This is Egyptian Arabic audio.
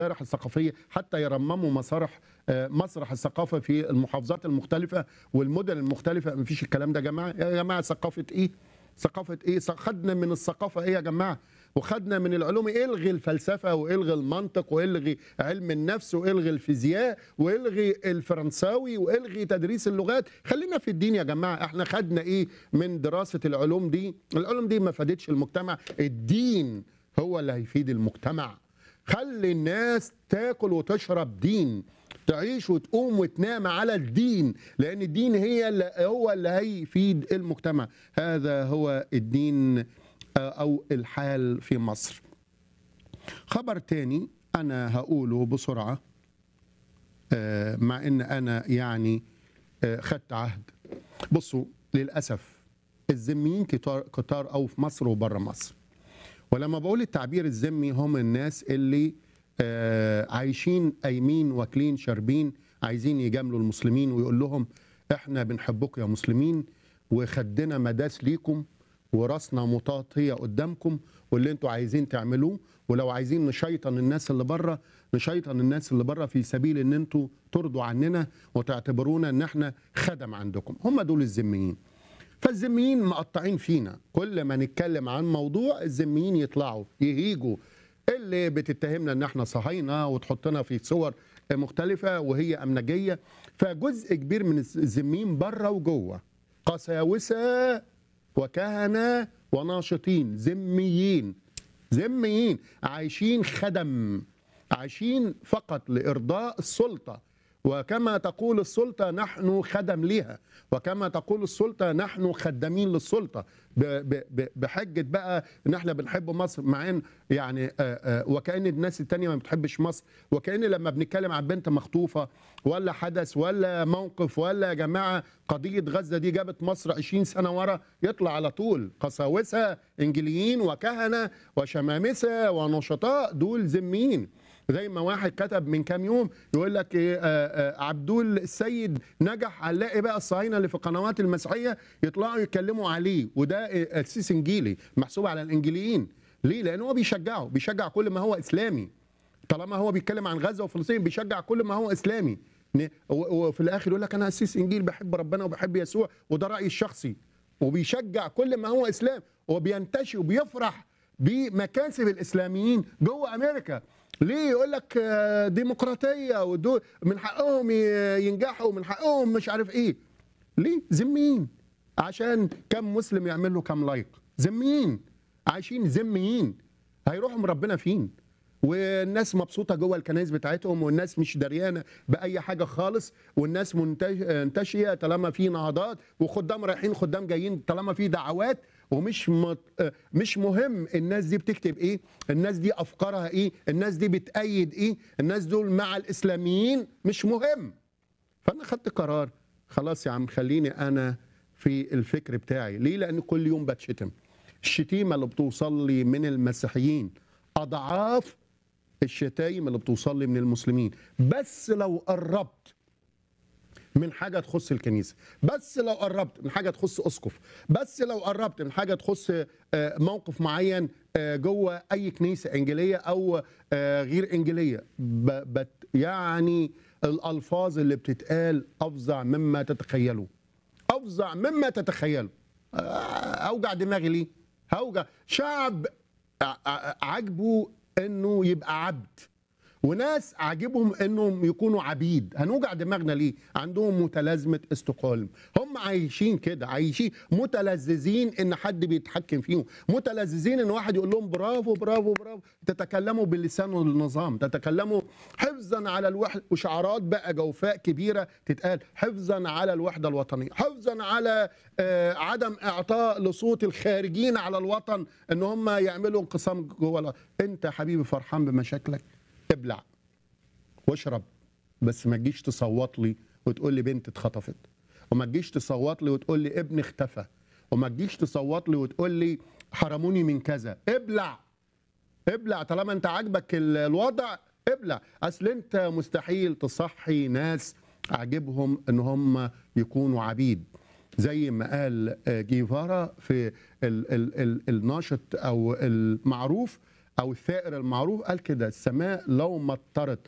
المسارح الثقافيه حتى يرمموا مسارح آه، مسرح الثقافه في المحافظات المختلفه والمدن المختلفه مفيش الكلام ده يا جماعه يا جماعه ثقافه ايه ثقافه ايه خدنا من الثقافه ايه يا جماعه وخدنا من العلوم الغي الفلسفه والغي المنطق والغي علم النفس والغي الفيزياء والغي الفرنساوي والغي تدريس اللغات خلينا في الدين يا جماعه احنا خدنا ايه من دراسه العلوم دي العلوم دي ما فادتش المجتمع الدين هو اللي هيفيد المجتمع خلي الناس تاكل وتشرب دين تعيش وتقوم وتنام على الدين لان الدين هي اللي هو اللي هيفيد المجتمع هذا هو الدين آه، او الحال في مصر خبر تاني انا هقوله بسرعه آه، مع ان انا يعني آه، خدت عهد بصوا للاسف الذميين كتار كتار او في مصر وبره مصر ولما بقول التعبير الذمي هم الناس اللي آه، عايشين قايمين واكلين شاربين عايزين يجاملوا المسلمين ويقول لهم احنا بنحبكم يا مسلمين وخدنا مداس ليكم وراسنا مطاطيه قدامكم واللي انتوا عايزين تعملوه ولو عايزين نشيطن الناس اللي بره نشيطن الناس اللي بره في سبيل ان انتوا ترضوا عننا وتعتبرونا ان احنا خدم عندكم هم دول الذميين فالذميين مقطعين فينا كل ما نتكلم عن موضوع الذميين يطلعوا يهيجوا اللي بتتهمنا ان احنا صهاينه وتحطنا في صور مختلفه وهي امنجيه فجزء كبير من الذميين بره وجوه قساوسه وكهنه وناشطين ذميين ذميين عايشين خدم عايشين فقط لارضاء السلطه وكما تقول السلطة نحن خدم لها وكما تقول السلطة نحن خدامين للسلطة ب- ب- ب- بحجة بقى ان احنا بنحب مصر مع ان يعني آه، آه، وكأن الناس التانية ما بتحبش مصر وكأن لما بنتكلم عن بنت مخطوفة ولا حدث ولا موقف ولا يا جماعة قضية غزة دي جابت مصر 20 سنة ورا يطلع على طول قساوسة انجليين وكهنة وشمامسة ونشطاء دول ذميين زي ما واحد كتب من كام يوم يقول لك إيه آه، آه، عبدول السيد نجح هنلاقي بقى الصهاينه اللي في القنوات المسيحيه يطلعوا يتكلموا عليه وده آه، قسيس انجيلي محسوب على الانجيليين ليه؟ لان هو بيشجعه بيشجع كل ما هو اسلامي طالما هو بيتكلم عن غزه وفلسطين بيشجع كل ما هو اسلامي ن- و- وفي الاخر يقول لك انا قسيس انجيل بحب ربنا وبحب يسوع وده رايي الشخصي وبيشجع كل ما هو اسلام وبينتشي وبيفرح بمكاسب الاسلاميين جوه امريكا ليه يقول لك آه، ديمقراطيه ودول من حقهم ي- ينجحوا من حقهم مش عارف ايه ليه ذميين عشان كم مسلم يعمل له كم لايك ذميين عايشين ذميين هيروحوا من ربنا فين والناس مبسوطه جوه الكنائس بتاعتهم والناس مش دريانه باي حاجه خالص والناس منتش- منتشيه طالما في نهضات وخدام رايحين خدام جايين طالما في دعوات ومش مت... آه، مش مهم الناس دي بتكتب ايه الناس دي افكارها ايه الناس دي بتأيد ايه الناس دول مع الاسلاميين مش مهم فانا خدت قرار خلاص يا عم خليني انا في الفكر بتاعي ليه لان كل يوم بتشتم الشتيمه اللي بتوصل لي من المسيحيين اضعاف الشتايم اللي بتوصل لي من المسلمين بس لو قربت من حاجه تخص الكنيسه بس لو قربت من حاجه تخص اسقف بس لو قربت من حاجه تخص آه، موقف معين آه، جوه اي كنيسه انجيليه او آه، غير انجيليه ب- بت يعني الالفاظ اللي بتتقال افظع مما تتخيلوا افظع مما تتخيلوا آه، اوجع دماغي ليه هوجع شعب ع- ع- عاجبه انه يبقى عبد وناس عاجبهم انهم يكونوا عبيد هنوجع دماغنا ليه عندهم متلازمه استقلال هم عايشين كده عايشين متلذذين ان حد بيتحكم فيهم متلذذين ان واحد يقول لهم برافو برافو برافو تتكلموا باللسان والنظام تتكلموا حفظا على الوحده وشعارات بقى جوفاء كبيره تتقال حفظا على الوحده الوطنيه حفظا على آه، عدم اعطاء لصوت الخارجين على الوطن ان هم يعملوا انقسام جوه الوطن. انت يا حبيبي فرحان بمشاكلك ابلع واشرب بس ما تجيش تصوت لي وتقول لي بنت اتخطفت وما تجيش تصوت لي وتقول لي ابن اختفى وما تجيش تصوت لي وتقول لي حرموني من كذا ابلع ابلع طالما انت عاجبك ال- الوضع ابلع اصل انت مستحيل تصحي ناس عاجبهم ان هم يكونوا عبيد زي ما قال آه، جيفارا في ال ال ال الناشط او المعروف او الثائر المعروف قال كده السماء لو مطرت